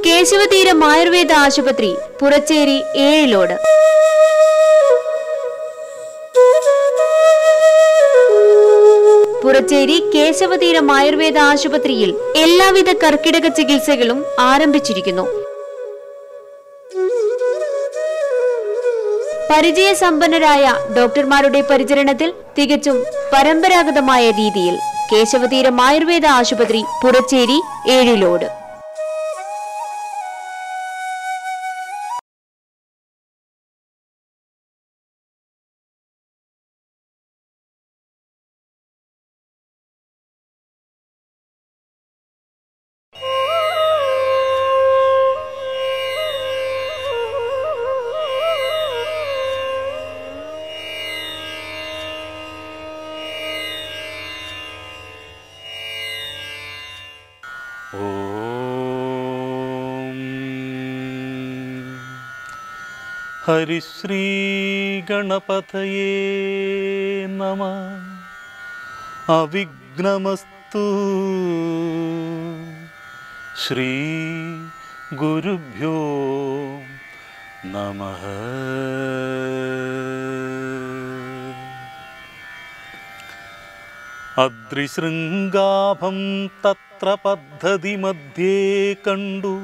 കേശവതീരം ആയുർവേദ ആശുപത്രി പുറച്ചേരി ഏഴിലോട് പുറച്ചേരി കേശവതീരം ആയുർവേദ ആശുപത്രിയിൽ എല്ലാവിധ കർക്കിടക ചികിത്സകളും ആരംഭിച്ചിരിക്കുന്നു പരിചയസമ്പന്നരായ ഡോക്ടർമാരുടെ പരിചരണത്തിൽ തികച്ചും പരമ്പരാഗതമായ രീതിയിൽ കേശവതീരം ആയുർവേദ ആശുപത്രി പുറച്ചേരി ഏഴിലോട് ഓം ഹരിശ്രീ ഗണപതയേ നമ അവിഘ്നമസ്തു ശ്രീ ഗുരുഭ്യോ നമഃ അദ്രിശൃംഗാഭം തത്ര പദ്ധതി മധ്യേ കണ്ടു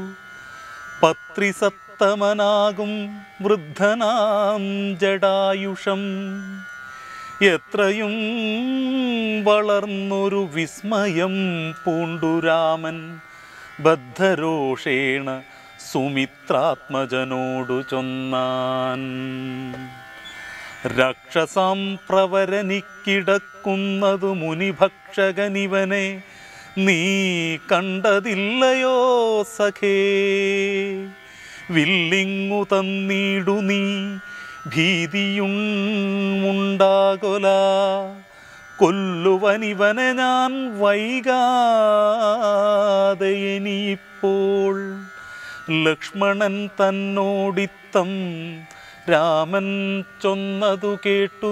പത്രിസത്തമനാകും വൃദ്ധനാം ജടായുഷം എത്രയും വളർന്നൊരു വിസ്മയം പൂണ്ടുരാമൻ ബദ്ധരോഷേണ സുമിത്രാത്മജനോടു ചൊന്നാൻ രാക്ഷസാം പ്രവരനിക്കിടക്കുന്നതു മുനിഭക്ഷകനിവനെ നീ കണ്ടതില്ലയോ സഖേ വില്ലിങ്ങു തന്നീടു നീ ഭീതിയുണ്ടാകൊല കൊല്ലുവനിവനെ ഞാൻ വൈകാതെ ഇനിയിപ്പോൾ ലക്ഷ്മണൻ തന്നോടിത്തം രാമൻ ചൊന്നതു കേട്ടു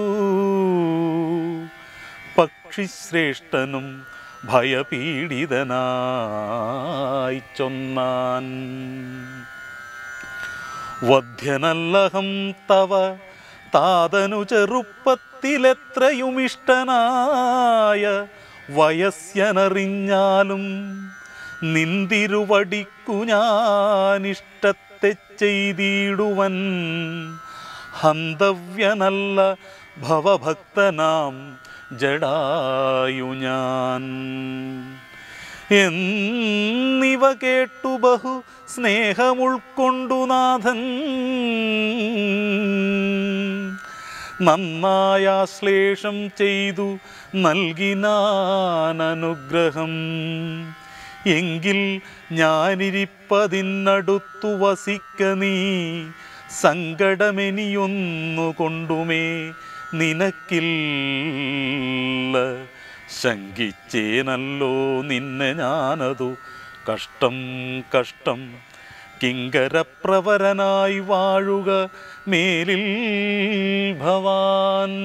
പക്ഷിശ്രേഷ്ഠനും ഭയപീഡിതനായി ചൊന്നാൻ വധ്യനല്ലഹം തവ താതനു ചെറുപ്പത്തിലെത്രയും ഇഷ്ടനായ വയസ്യനറിഞ്ഞാലും നിന്തിരുവടിക്കു ഞാനിഷ്ടത്തെ ചെയ്തിടുവൻ ഹന്തവ്യനല്ല ഭവഭക്തനാം ജടായു ഞാൻ എന്നിവ കേട്ടു ബഹു സ്നേഹമുൾക്കൊണ്ടു നാഥൻ നന്നായാശ്ലേഷം ചെയ്തു നൽകിനാൻ അനുഗ്രഹം എങ്കിൽ ഞാനിരിപ്പതിനടുത്തു വസിക്ക നീ സങ്കടമെനിയൊന്നു കൊണ്ടുമേ നിനക്കില്ല ശങ്കിച്ചേനല്ലോ നിന്നെ ഞാനതു കഷ്ടം കഷ്ടം കിങ്കരപ്രവരനായി വാഴുക മേലിൽ ഭവാൻ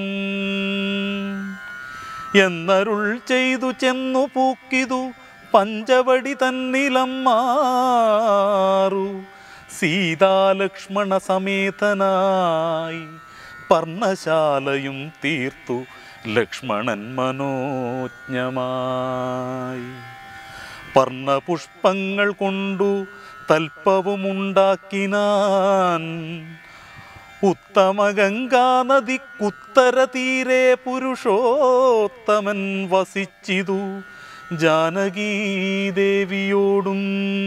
എന്നരുൾ ചെയ്തു ചെന്നു പൂക്കിതു പഞ്ചവടി തന്നിലം മാറു സീതാലക്ഷ്മണ സമേതനായി പർണശാലയും തീർത്തു ലക്ഷ്മണൻ മനോജ്ഞമായി പർണപുഷ്പങ്ങൾ കൊണ്ടു തൽപ്പവുമുണ്ടാക്കിനാൻ ഉത്തമ ഗംഗാനദിക്കുത്തര തീരെ പുരുഷോത്തമൻ വസിച്ചിതു ജാനകീദേവിയോടും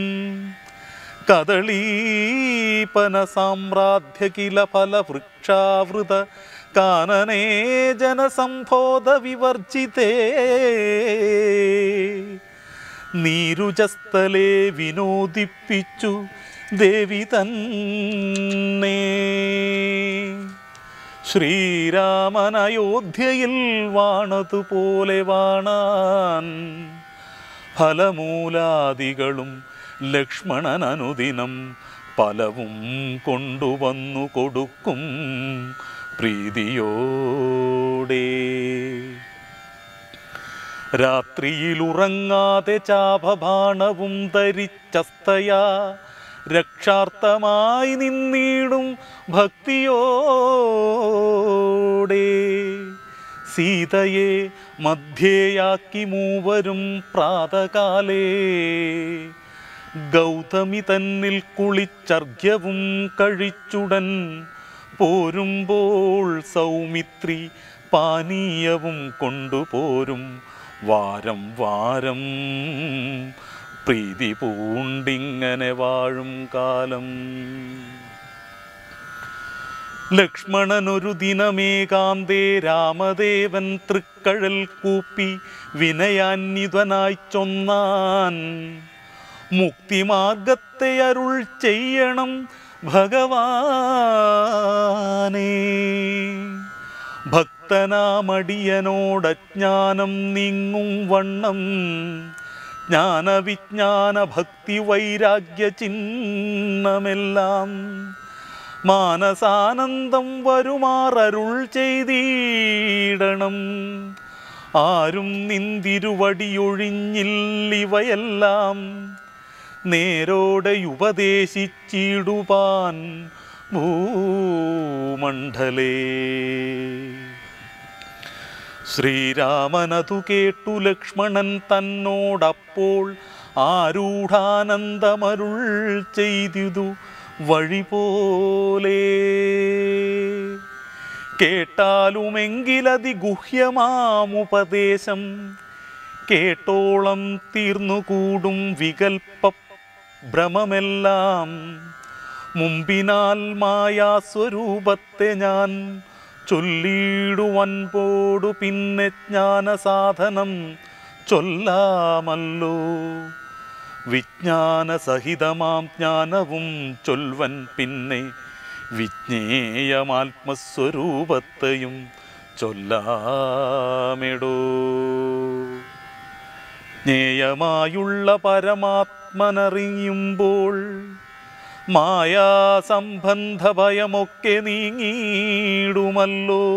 കദളീപന സാമ്രാധ്യ കില ഫലവൃക്ഷാവൃത കാനനേ ജനസംബോധ വിവർജിതേ നീരുജസ്ഥലെ വിനോദിപ്പിച്ചു ദേവി തന്നെ ശ്രീരാമൻ അയോധ്യയിൽ വാണതുപോലെ വാണാൻ ഫലമൂലാദികളും ലക്ഷ്മണൻ അനുദിനം പലവും കൊണ്ടുവന്നു കൊടുക്കും പ്രീതിയോടെ രാത്രിയിലുറങ്ങാതെ ചാപബാണവും ധരിച്ചസ്തയാ രക്ഷാർത്ഥമായി നിന്നിടും ഭക്തിയോടെ സീതയെ മധ്യേയാക്കി മൂവരും പ്രാതകാലേ ഗൗതമി തന്നിൽ കുളിച്ചർഘ്യവും കഴിച്ചുടൻ പോരുമ്പോൾ സൗമിത്രി പാനീയവും കൊണ്ടുപോരും വാരം വാരം പ്രീതി പൂണ്ടിങ്ങനെ വാഴും കാലം ലക്ഷ്മണനൊരു ദിനമേകാന്തേ രാമദേവൻ തൃക്കഴൽ കൂപ്പി വിനയാന്വിതനായി ചൊന്നാൻ മുക്തിമാർഗത്തെ അരുൾ ചെയ്യണം ഭഗവാനേ ഭക്തനാമടിയനോടജ്ഞാനം നീങ്ങും വണ്ണം ജ്ഞാനവിജ്ഞാന ഭക്തി വൈരാഗ്യ ചിഹ്നമെല്ലാം മാനസാനന്ദം വരുമാറരുൾ ചെയ്തിടണം ആരും നിന്തിരുവടിയൊഴിഞ്ഞില്ലിവയെല്ലാം നേരോടെ ഉപദേശിച്ചിടുവാൻ ഭൂമണ്ഡലേ ശ്രീരാമനതു കേട്ടു ലക്ഷ്മണൻ തന്നോടപ്പോൾ ആരൂഢാനന്ദമരുൾ ചെയ്തിതു വഴി പോലെ കേട്ടാലുമെങ്കിലതി ഗുഹ്യമാമുപദേശം കേട്ടോളം തീർന്നുകൂടും വികൽപ്പ ഭ്രമമെല്ലാം മുമ്പിനാൽ മായാസ്വരൂപത്തെ ഞാൻ ചൊല്ലിടുവൻപോടു പിന്നെ ജ്ഞാനസാധനം ചൊല്ലാമല്ലോ വിജ്ഞാനസഹിതമാം ജ്ഞാനവും ചൊൽവൻ പിന്നെ വിജ്ഞേയമാത്മസ്വരൂപത്തെയും ചൊല്ലാമെടോ ജ്ഞേയമായുള്ള പരമാത്മനറിയുമ്പോൾ മായാസംബന്ധ ഭയമൊക്കെ നീങ്ങിയിടുമല്ലോ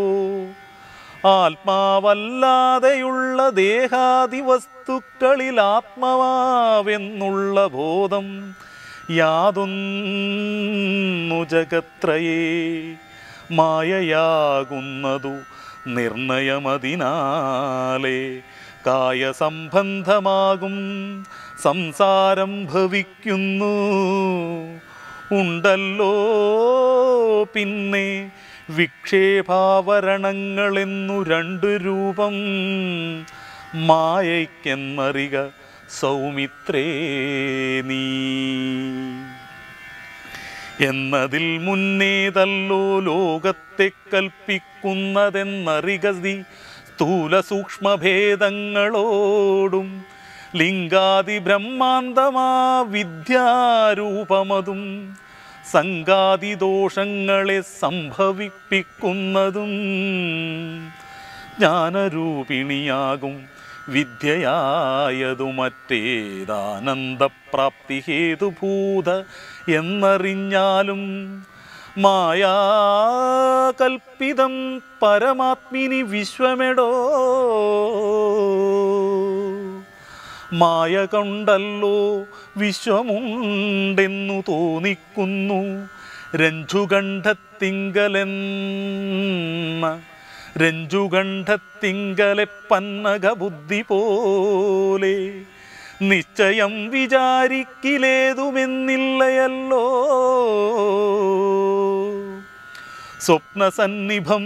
ആത്മാവല്ലാതെയുള്ള ദേഹാദി വസ്തുക്കളിൽ ആത്മവാവെന്നുള്ള ബോധം യാതൊന്നു ജഗത്രയേ മായയാകുന്നതു നിർണയമതിനാലേ കായസംബന്ധമാകും സംസാരം ഭവിക്കുന്നു ഉണ്ടല്ലോ പിന്നെ വിക്ഷേപാവരണങ്ങളെന്നു രണ്ട് രൂപം മായയ്ക്കെന്നറിക സൗമിത്രേ നീ എന്നതിൽ മുന്നേതല്ലോ ലോകത്തെ കൽപ്പിക്കുന്നതെന്നറികതി സ്ഥൂല സൂക്ഷ്മഭേദങ്ങളോടും ലിംഗാദി ബ്രഹ്മാന്തമാ വിദ്യാരൂപമതും സംഗാതി ദോഷങ്ങളെ സംഭവിപ്പിക്കുന്നതും ജ്ഞാനരൂപിണിയാകും വിദ്യയായതു മറ്റേതാനന്ദപ്രാപ്തി ഹേതുഭൂത എന്നറിഞ്ഞാലും മായാകൽപ്പിതം പരമാത്മിനി വിശ്വമെടോ മായ കൊണ്ടല്ലോ വിശ്വമുണ്ടെന്നു തോന്നിക്കുന്നു രഞ്ജുകണ്ഠത്തിങ്കലെന്ന രഞ്ജുകണ്ഠത്തിങ്കലെ പന്നക ബുദ്ധി പോലെ നിശ്ചയം വിചാരിക്കിലേതുമെന്നില്ലയല്ലോ സ്വപ്നസന്നിഭം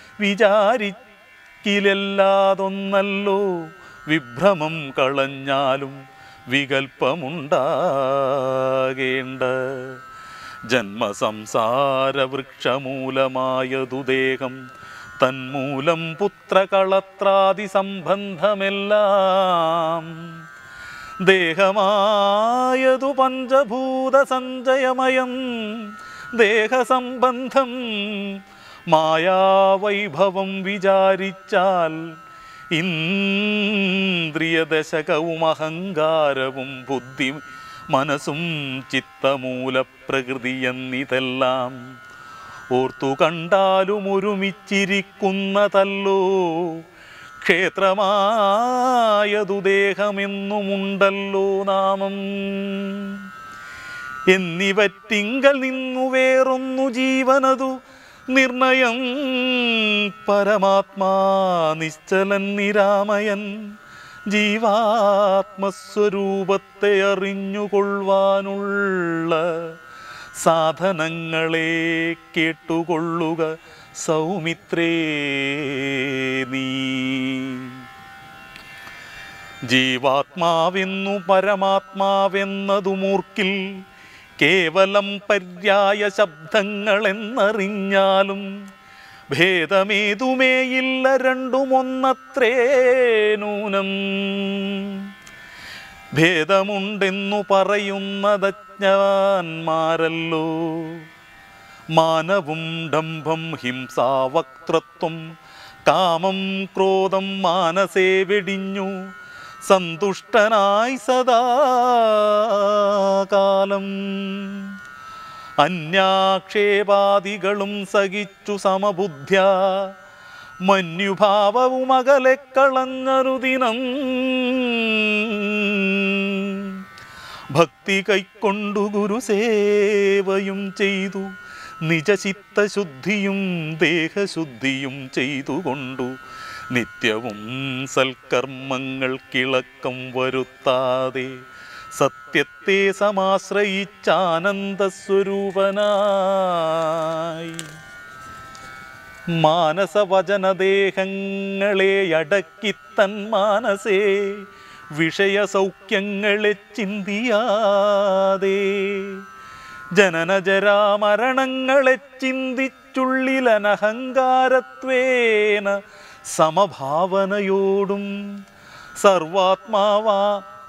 വിചാരിക്കിലെല്ലാതൊന്നല്ലോ വിഭ്രമം കളഞ്ഞാലും വികൽപ്പമുണ്ടാകേണ്ട ജന്മസംസാര വൃക്ഷമൂലമായതു ദേഹം തന്മൂലം പുത്രകളത്രാദി സംബന്ധമെല്ലാം ദേഹമായതു പഞ്ചഭൂത സഞ്ചയമയം ദേഹസംബന്ധം മായാവൈഭവം വിചാരിച്ചാൽ ഇന്ദ്രിയദശകവും അഹങ്കാരവും ബുദ്ധി മനസ്സും ചിത്തമൂലപ്രകൃതി എന്നിതെല്ലാം ഓർത്തു കണ്ടാലും ഒരുമിച്ചിരിക്കുന്നതല്ലോ ക്ഷേത്രമായതു ദേഹമെന്നുമുണ്ടല്ലോ നാമം എന്നിവറ്റിങ്കൽ നിന്നു വേറൊന്നു ജീവനതു നിർണയം പരമാത്മാ നിശ്ചലൻ നിരാമയൻ ജീവാത്മസ്വരൂപത്തെ അറിഞ്ഞുകൊള്ളുവാനുള്ള സാധനങ്ങളെ കേട്ടുകൊള്ളുക സൗമിത്രേ നീ ജീവാത്മാവെന്നു പരമാത്മാവെന്നതു മൂർക്കിൽ കേവലം പര്യായ ശബ്ദങ്ങളെന്നറിഞ്ഞാലും ഭേദമേതുമേയില്ല രണ്ടുമൊന്നത്രേ നൂനം ഭേദമുണ്ടെന്നു പറയുന്നതജ്ഞാന്മാരല്ലോ മാനവും ഡംഭം ഹിംസാവക്തൃത്വം കാമം ക്രോധം മാനസേ വെടിഞ്ഞു സന്തുഷ്ടനായി സദാ കാലം അന്യാക്ഷേപാദികളും സഹിച്ചു സമബുദ്ധ്യ മന്യുഭാവവും അകലെ കളഞ്ഞരുദിനം ഭക്തി കൈക്കൊണ്ടു ഗുരുസേവയും ചെയ്തു നിജചിത്തശുദ്ധിയും ദേഹശുദ്ധിയും ചെയ്തുകൊണ്ടു നിത്യവും സൽക്കർമ്മങ്ങൾ കിളക്കം വരുത്താതെ സത്യത്തെ സമാശ്രയിച്ചാനന്ദസ്വരൂപനായി മാനസവചനദേഹങ്ങളെ അടക്കി തൻ മാനസേ വിഷയസൗഖ്യങ്ങളെ ചിന്തിയാതെ ജനനജരാമരണങ്ങളെ ചിന്തിച്ചുള്ളിലനഹങ്കാരത്വേന സമഭാവനയോടും സർവാത്മാവാ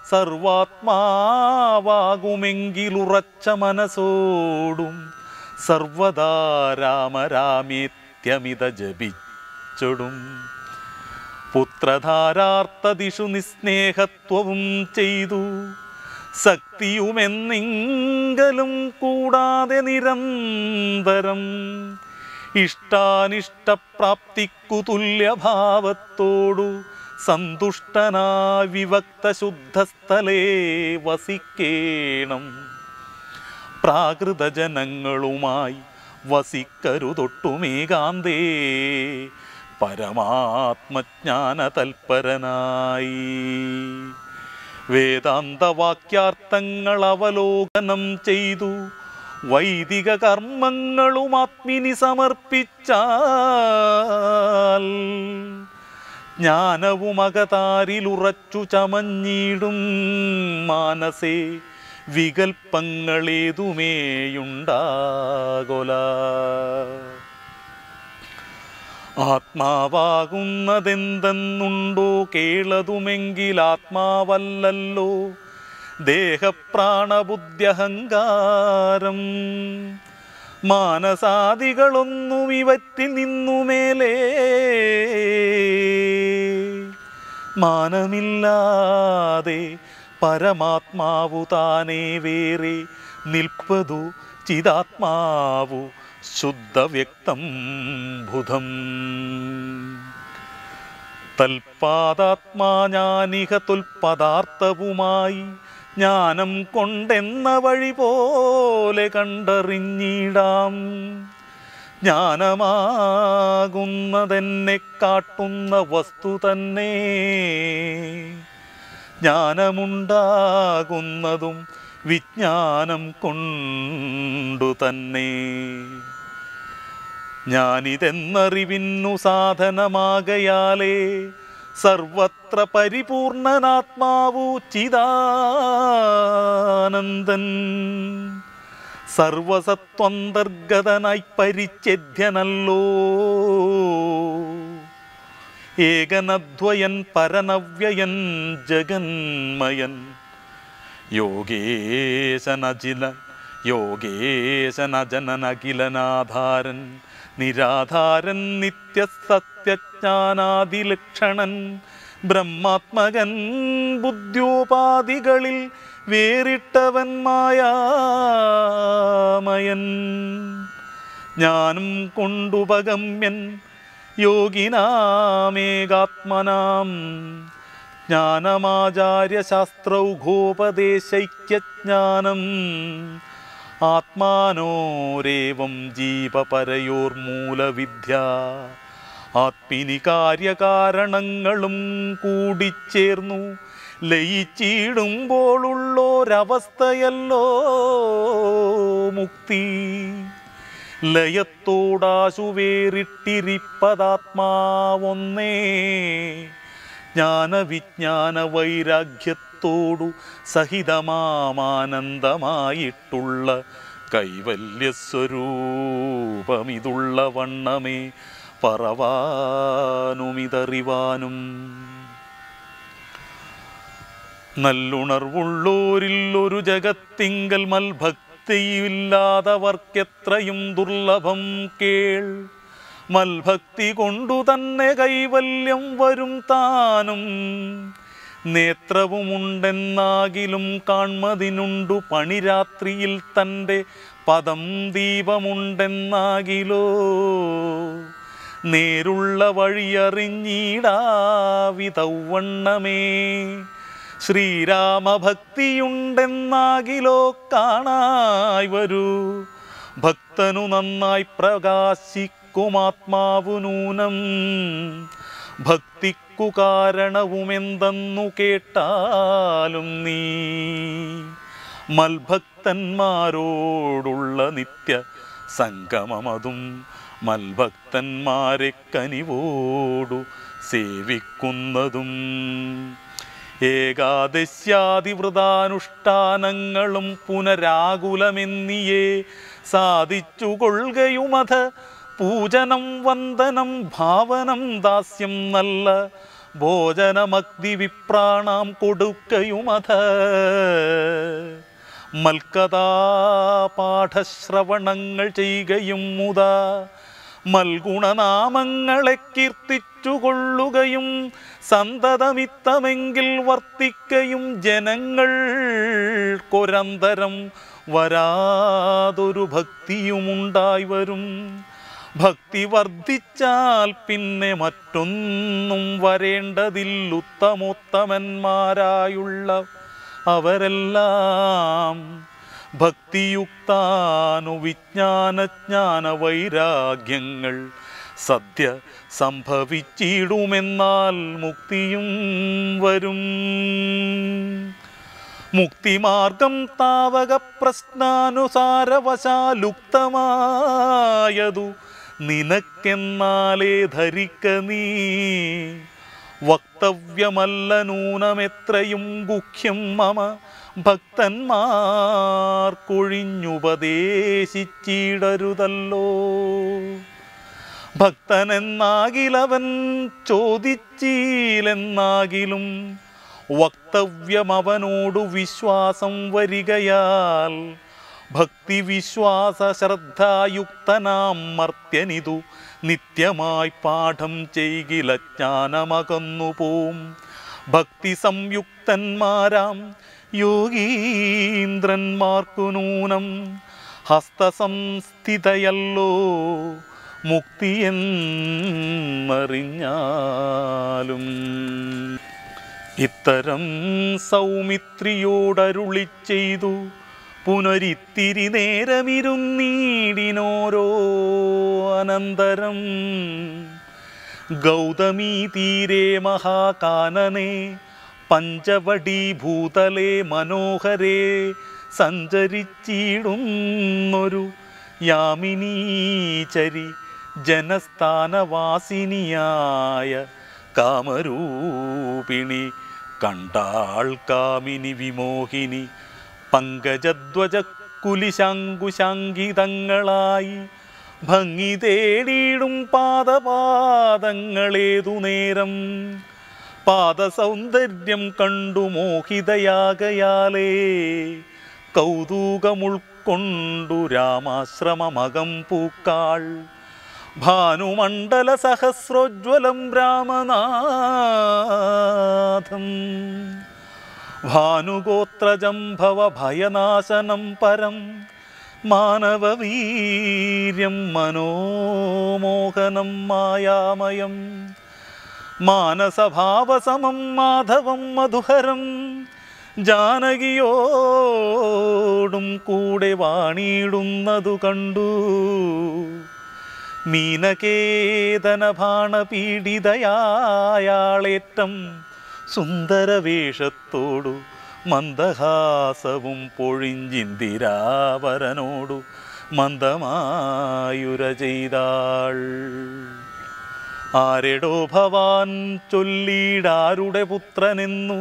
സർവാത്മാവാകുമെങ്കിലുറച്ച മനസ്സോടും സർവദാ രാമരാമേത്യമിത ജപിച്ചൊടും പുത്രധാരാർത്ഥദിഷു നിസ്നേഹത്വവും ചെയ്തു ശക്തിയുമെന്നെങ്കിലും കൂടാതെ നിരന്തരം ഇഷ്ടാനിഷ്ടപ്രാപ്തിക്കു തുല്യഭാവത്തോടു സന്തുഷ്ടനായി വിവക്ത ശുദ്ധസ്ഥലേ വസിക്കേണം പ്രാകൃതജനങ്ങളുമായി വസിക്കരുതൊട്ടുമേകാന്തേ പരമാത്മജ്ഞാന തൽപരനായി വേദാന്തവാക്യാർത്ഥങ്ങൾ അവലോകനം ചെയ്തു വൈദിക കർമ്മങ്ങളും ആത്മിനി സമർപ്പിച്ചാൽ ജ്ഞാനവും അകതാരിലുറച്ചു ചമഞ്ഞിടും മാനസേ വികൽപ്പങ്ങളേതുമേയുണ്ടാകൊല ആത്മാവാകുന്നതെന്തെന്നുണ്ടോ കേളതുമെങ്കിൽ ആത്മാവല്ലല്ലോ ദേഹപ്രാണബുദ്ധ്യഹങ്കാരം മാനസാദികളൊന്നും ഇവറ്റിൽ നിന്നുമേലേ മാനമില്ലാതെ പരമാത്മാവു താനേ വേറെ നിൽപ്പതു ചിതാത്മാവു ശുദ്ധവ്യക്തം ബുധം തൽപാദാത്മാ ഞാനിഹ തുൽപദാർത്ഥവുമായി ജ്ഞാനം കൊണ്ടെന്ന വഴി പോലെ കണ്ടറിഞ്ഞിടാം ജ്ഞാനമാകുന്നതെന്നെ കാട്ടുന്ന വസ്തു തന്നെ ജ്ഞാനമുണ്ടാകുന്നതും വിജ്ഞാനം കൊണ്ടു തന്നെ ഞാനിതെന്നറിവിന്നു സാധനമാകയാലേ സർവത്ര പരിപൂർണനാത്മാവു ചിദാനന്ദൻ സർവസത്വന്തർഗതനായി പരിച്ഛേദ്യനല്ലോ ഏകനദ്വയൻ പരനവ്യയൻ ജഗന്മയൻ യോഗേശനജില യോഗേശനജനനഖിലനാധാരൻ നിരാധാരൻ നിത്യസത്യജ്ഞാനാദിലക്ഷണൻ ബ്രഹ്മാത്മകൻ ബുദ്ധ്യോപാധികളിൽ വേറിട്ടവൻ മായാമയൻ ജ്ഞാനം കൊണ്ടുപഗമ്യൻ യോഗിനാമേകാത്മനാം ജ്ഞാനമാചാര്യശാസ്ത്രൗഘോപദേശൈക്യജ്ഞാനം ആത്മാനോരേവം ജീവപരയോർമൂലവിദ്യ ആത്മിനി കാര്യകാരണങ്ങളും കൂടിച്ചേർന്നു ലയിച്ചിടുമ്പോഴുള്ളൊരവസ്ഥയല്ലോ മുക്തി ലയത്തോടാശു വേറിട്ടിരിപ്പതാത്മാവൊന്നേ ജ്ഞാനവിജ്ഞാന വൈരാഗ്യത്തോടു സഹിതമാമാനന്ദമായിട്ടുള്ള കൈവല്യസ്വരൂപമിതുള്ള വണ്ണമേ പറവാനുമിതറിവാനും നല്ലുണർവുള്ളോരിൽ ഒരു ജഗത്തിങ്കൽ മൽഭക്തിയില്ലാതവർക്കെത്രയും ദുർലഭം കേൾ മൽഭക്തി കൊണ്ടു തന്നെ കൈവല്യം വരും താനും നേത്രവുമുണ്ടെന്നാകിലും കാൺമതിനുണ്ടു പണിരാത്രിയിൽ തൻ്റെ പദം ദീപമുണ്ടെന്നാകിലോ നേരുള്ള വഴിയറിഞ്ഞിടാവിതൗവണ്ണമേ ശ്രീരാമഭക്തിയുണ്ടെന്നാകിലോ കാണായി വരൂ ഭക്തനു നന്നായി പ്രകാശിക്കുമാത്മാവു നൂനം ഭക്തിക്കു കാരണവുമെന്തെന്നു കേട്ടാലും നീ മൽഭക്തന്മാരോടുള്ള നിത്യ സംഗമമതും മൽഭക്തന്മാരെ കനിവോടു സേവിക്കുന്നതും ഏകാദശ്യാതിവൃതാനുഷ്ഠാനങ്ങളും പുനരാകുലമെന്നിയേ സാധിച്ചു കൊള്ളുകയുമത പൂജനം വന്ദനം ഭാവനം ദാസ്യം നല്ല ഭോജനമഗ്നി വിപ്രാണാം കൊടുക്കയുമത മൽക്കഥാ പാഠശ്രവണങ്ങൾ ചെയ്യുകയും മുതാ മൽഗുണനാമങ്ങളെ കീർത്തിച്ചു കൊള്ളുകയും സന്തതമിത്തമെങ്കിൽ വർത്തിക്കയും ജനങ്ങൾ കൊരന്തരം വരാതൊരു ഭക്തിയുമുണ്ടായി വരും ഭക്തി വർദ്ധിച്ചാൽ പിന്നെ മറ്റൊന്നും വരേണ്ടതില്ലുത്തമോത്തമന്മാരായുള്ള അവരെല്ലാം ഭക്തിയുക്താനു വിജ്ഞാനജ്ഞാന വൈരാഗ്യങ്ങൾ സദ്യ സംഭവിച്ചിടുമെന്നാൽ മുക്തിയും വരും മുക്തിമാർഗം താവക പ്രശ്നാനുസാരവശാലുക്തമായതു നിനക്കെന്നാലേ ധരിക്ക നീ വക്തവ്യമല്ല നൂനമെത്രയും ഗുഹ്യം മമ ഭക്തന്മാർക്കൊഴിഞ്ഞുപദേശിച്ചിടരുതല്ലോ ഭക്തനെന്നാകിലവൻ ചോദിച്ചീലെന്നാകിലും വക്തവ്യമവനോടു വിശ്വാസം വരികയാൽ ഭക്തി വിശ്വാസ ശ്രദ്ധായുക്തനാം മർത്യനിതു നിത്യമായി പാഠം ചെയ്കില ജ്ഞാനമകന്നു പോം ഭക്തി സംയുക്തന്മാരാം യോഗീന്ദ്രന്മാർക്കു നൂനം ഹസ്തസംസ്ഥിതയല്ലോ മുക്തിയെന്നറിഞ്ഞാലും ഇത്തരം സൗമിത്രിയോടരുളി ചെയ്തു പുനരിത്തിരി നേരമിരുന്നീടിനോരോ അനന്തരം ഗൗതമീ തീരെ മഹാകാനനെ പഞ്ചവടീഭൂതലേ മനോഹരേ സഞ്ചരിച്ചിടുന്നൊരു യാമിനീചരി ജനസ്ഥാനവാസിനിയായ കാമരൂപിണി കണ്ടാൾ കാമിനി വിമോഹിനി പങ്കജധ്വജ കുലിശാങ്കുശാങ്കിതങ്ങളായി ഭംഗി തേടിയിടും പാദപാദങ്ങളേതു നേരം പാദസൗന്ദര്യം കണ്ടു മോഹിതയാകയാലേ കൗതുകമുൾക്കൊണ്ടു രാമാശ്രമമകം പൂക്കാൾ ഭാനുമണ്ഡല സഹസ്രോജ്വലം രാമനാഥം ഭാനുഗോത്രജംഭവ ഭയനാശനം പരം മാനവവീര്യം മനോമോഹനം മായാമയം മാനസഭാവസമം മാധവം മധുഹരം ജാനകിയോടു സീതയോടും കൂടെ വാണിയിടുന്നതു കണ്ടു മീനകേതന ബാണപീഡിതയാളേറ്റം സുന്ദരവേഷത്തോടു മന്ദഹാസവും പൊഴിഞ്ചിന്തിരാവരനോടു മന്ദമായുര ചെയ്താൾ ആരെടോ ഭവാൻ ചൊല്ലിയിടാരുടെ പുത്രനെന്നു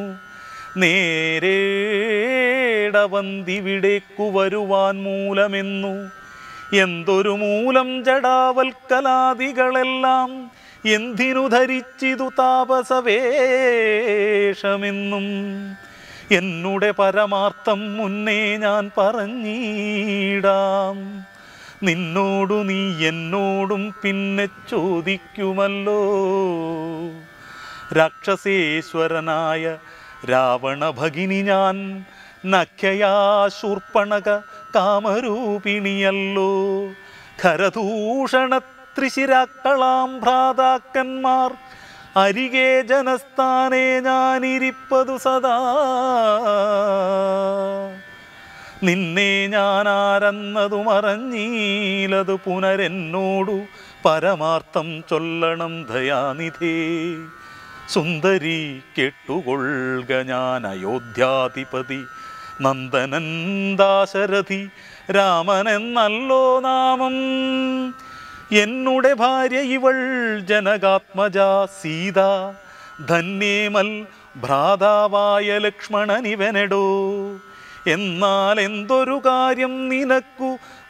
നേരേടവന്തിവിടേക്കു വരുവാൻ മൂലമെന്നു എന്തൊരു മൂലം ജടാവൽക്കലാദികളെല്ലാം എന്തിനു ധരിച്ചിതു താപസവേഷമെന്നും എന്നുടെ പരമാർത്ഥം മുന്നേ ഞാൻ പറഞ്ഞിടാം നിന്നോടു നീ എന്നോടും പിന്നെ ചോദിക്കുമല്ലോ രാക്ഷസേശ്വരനായ രാവണ ഭഗിനി ഞാൻ നഖ്യയാശൂർപ്പണക കാമരൂപിണിയല്ലോ ഖരദൂഷണ ത്രിശിരാക്കളാം ഭ്രാതാക്കന്മാർ അരികെ ജനസ്ഥാനെ ഞാനിരിപ്പതു സദാ നിന്നെ ഞാൻ ആരെന്നതു മറഞ്ഞീലതു പുനരെന്നോടു പരമാർത്ഥം ചൊല്ലണം ദയാനിധേ സുന്ദരി കേട്ടുകൊള്ളുക ഞാൻ അയോധ്യാധിപതി നന്ദനൻ ദാശരഥി രാമനെന്നല്ലോ നാമം എന്നുടെ ഭാര്യ ഇവൾ ജനകാത്മജ സീത ധന്യേമൽ ഭ്രാതാവായ ലക്ഷ്മണനിവനെടോ എന്നാൽ എന്തൊരു കാര്യം നിനക്കു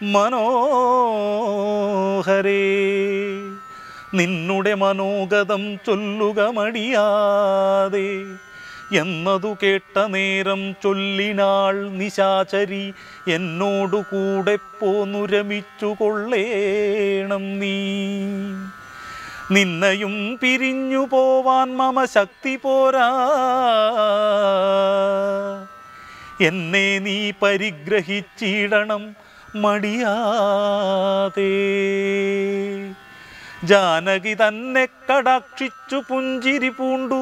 മനോഹരേ നിന്നുടെ മനോഗതം ചൊല്ലുക മടിയാതെ എന്നതു കേട്ട നേരം ചൊല്ലിനാൾ നിശാചരി എന്നോടു കൂടെ പോന്നുരമിച്ചു കൊള്ളേണം നീ നിന്നയും പിരിഞ്ഞു പോവാൻ മമ ശക്തി പോരാ എന്നെ നീ പരിഗ്രഹിച്ചിടണം മടിയാതെ ജാനകി തന്നെ കടാക്ഷിച്ചു പുഞ്ചിരി പൂണ്ടു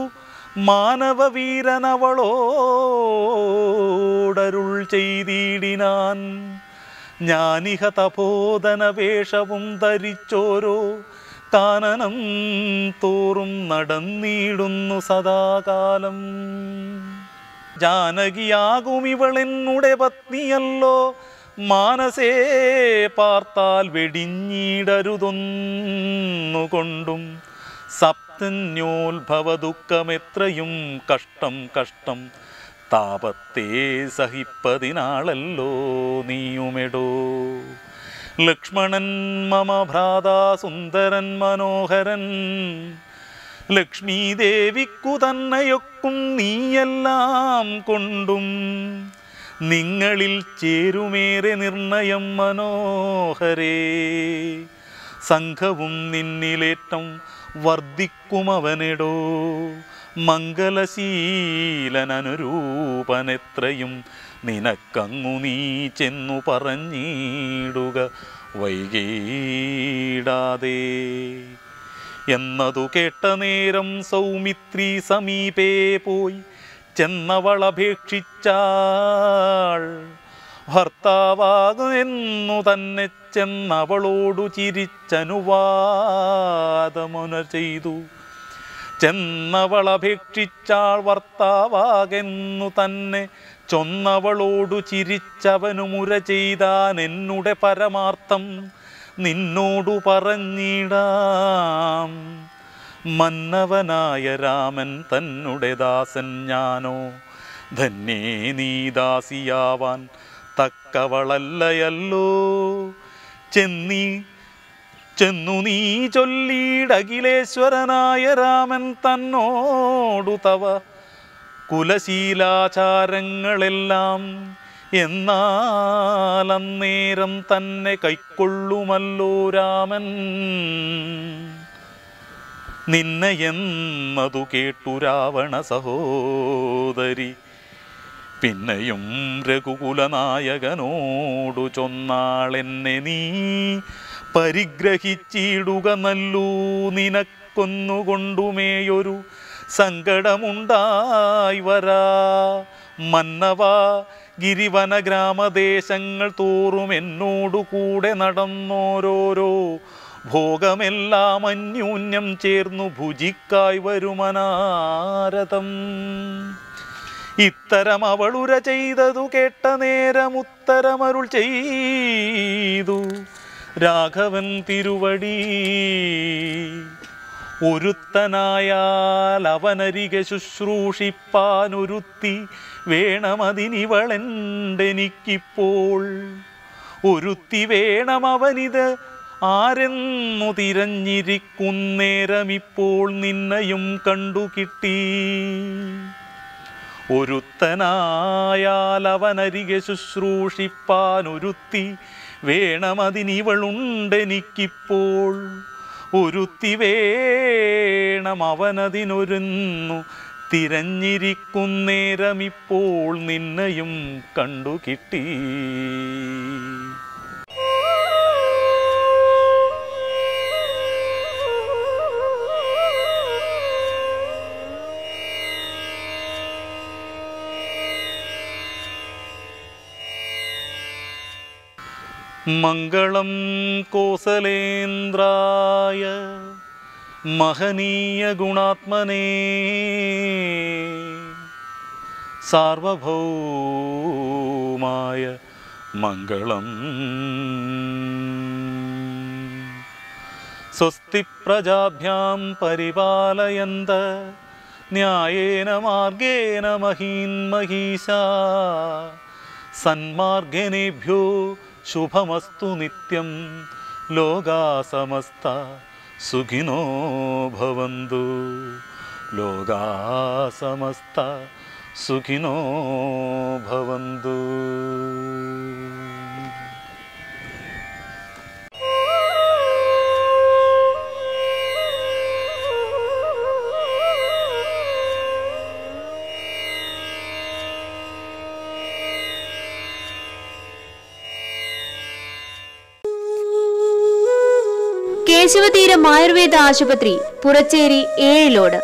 മാനവവീരനവളോടരുൾ ചെയ്തിടിനാൻ ഞാനിഹ തപോധന വേഷവും ധരിച്ചോരോ കാനനം തോറും നടന്നിടുന്നു സദാകാലം ജാനകിയാകും ഇവളെന്നുടെ പത്നിയല്ലോ മാനസേ പാർത്താൽ വെടിഞ്ഞിടരുതൊന്നുകൊണ്ടും സപ്തന്യോത്ഭവ ദുഃഖമെത്രയും കഷ്ടം കഷ്ടം താപത്തെ സഹിപ്പതിനാളല്ലോ നീയുമെടോ ലക്ഷ്മണൻ മമ ഭ്രാതാ സുന്ദരൻ മനോഹരൻ ലക്ഷ്മീ ദേവിക്കു തന്നെയൊക്കും നീയെല്ലാം കൊണ്ടും നിങ്ങളിൽ ചേരുമേറെ നിർണയം മനോഹരേ സംഘവും നിന്നിലേറ്റം വർദ്ധിക്കുമവനെടോ മംഗലശീലനനുരൂപനെത്രയും നിനക്കങ്ങു നീ ചെന്നു പറഞ്ഞിടുക വൈകീടാതെ എന്നതു കേട്ട നേരം സൗമിത്രി സമീപേ പോയി ചെന്നവളപേക്ഷിച്ചാൾ ഭർത്താവാകുമെന്നു തന്നെ ചെന്നവളോടു ചിരിച്ചനുവാദമുന ചെയ്തു ചെന്നവളപേക്ഷിച്ചാൾ ഭർത്താവാകെന്നു തന്നെ ചൊന്നവളോടു ചിരിച്ചവനുമുര ചെയ്താൻ എന്നുടെ പരമാർത്ഥം നിന്നോടു പറഞ്ഞിടാം മന്നവനായ രാമൻ തന്നുടെ ദാസൻ ഞാനോ ധന്യേ നീ ദാസിയാവാൻ തക്കവളല്ലയല്ലോ ചെന്നീ ചെന്നു നീ ചൊല്ലിയിടഖിലേശ്വരനായ രാമൻ തന്നോടു തവ കുലശീലാചാരങ്ങളെല്ലാം എന്നാൽ അന്നേരം തന്നെ കൈക്കൊള്ളുമല്ലോ രാമൻ നിന്നെ എന്നതു കേട്ടു രാവണ സഹോദരി പിന്നെയും രഘുകുലനായകനോടു ചൊന്നാളെന്നെ നീ പരിഗ്രഹിച്ചിടുക നല്ലൂ നിനക്കൊന്നുകൊണ്ടുമേയൊരു സങ്കടമുണ്ടായി വരാ മന്നവ ഗിരിവന ഗ്രാമദേശങ്ങൾ തോറും എന്നോടു കൂടെ നടന്നോരോരോ ഭോഗമെല്ലാം അന്യൂന്യം ചേർന്നു ഭുജിക്കായി വരുമനാരതം ഇത്തരം അവളുര ചെയ്തതു കേട്ട നേരം ഉത്തരമരുൾ ചെയ്തു രാഘവൻ തിരുവടി ഒരുത്തനായാൽ അവനരികെ ശുശ്രൂഷിപ്പാനൊരുത്തി വേണമതിനിവളെണ്ടെനിക്കിപ്പോൾ ഒരുത്തി വേണം അവനിത് ആരെന്നു തിരഞ്ഞിരിക്കുന്നേരമിപ്പോൾ നിന്നയും കണ്ടു കിട്ടി ഒരുത്തനായാൽ അവനരികെ ശുശ്രൂഷിപ്പാൻ ഒരുത്തി വേണമതിനിവളുണ്ടെനിക്കിപ്പോൾ ഒരുത്തി വേണം അവനതിനൊരുന്നു തിരഞ്ഞിരിക്കുന്നേരമിപ്പോൾ നിന്നയും കണ്ടു കിട്ടി മംഗളം കോസലേന്ദ്രായ മഹനീയ ഗുണാത്മനേ സാർവഭൗമായ മംഗളം സ്വസ്തി പ്രജാഭ്യാം പരിപാലയന്ത ന്യായേന മാർഗേണ മഹീൻ മഹീശാ സന്മാർഗനേഭ്യോ ശുഭമസ്തു നിത്യം ലോകാ സമസ്ത സുഖിനോ ഭവന്തു ലോകാ സമസ്ത സുഖിനോ ഭവന്തു കേശവതീരം ആയുർവേദ ആശുപത്രി പുറച്ചേരി ഏഴിലോട്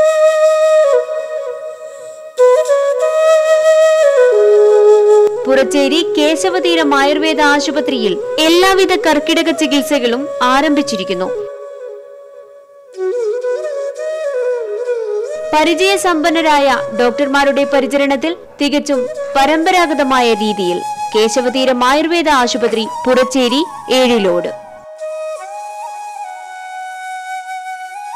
പുറച്ചേരി കേശവതീരം ആയുർവേദ ആശുപത്രിയിൽ എല്ലാവിധ കർക്കിടക ചികിത്സകളും ആരംഭിച്ചിരിക്കുന്നു പരിചയസമ്പന്നരായ ഡോക്ടർമാരുടെ പരിചരണത്തിൽ തികച്ചും പരമ്പരാഗതമായ രീതിയിൽ കേശവതീരം ആയുർവേദ ആശുപത്രി പുറച്ചേരി ഏഴിലോട്